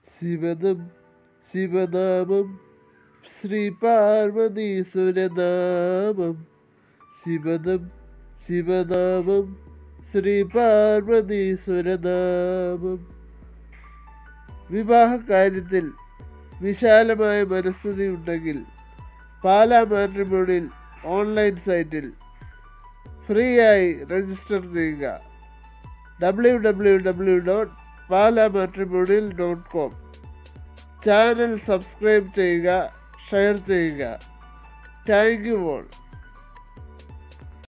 ശിവദം ശിവനാമം ശ്രീ പാർവതീശ്വരനാമം ശിവദം ശിവനാമം ശ്രീ പാർവതീശ്വരനാമം വിവാഹ കാര്യത്തിൽ വിശാലമായ മനസ്ഥിതി ഉണ്ടെങ്കിൽ പാലാ മാട്രിമോണിയിൽ ഓൺലൈൻ സൈറ്റിൽ ഫ്രീ ആയി രജിസ്റ്റർ ചെയ്യുക W W W dot Pala matrimonial dot com channel subscribe ചെയ്യുക ഷെയർ ചെയ്യുക താങ്ക് യു ഓൾ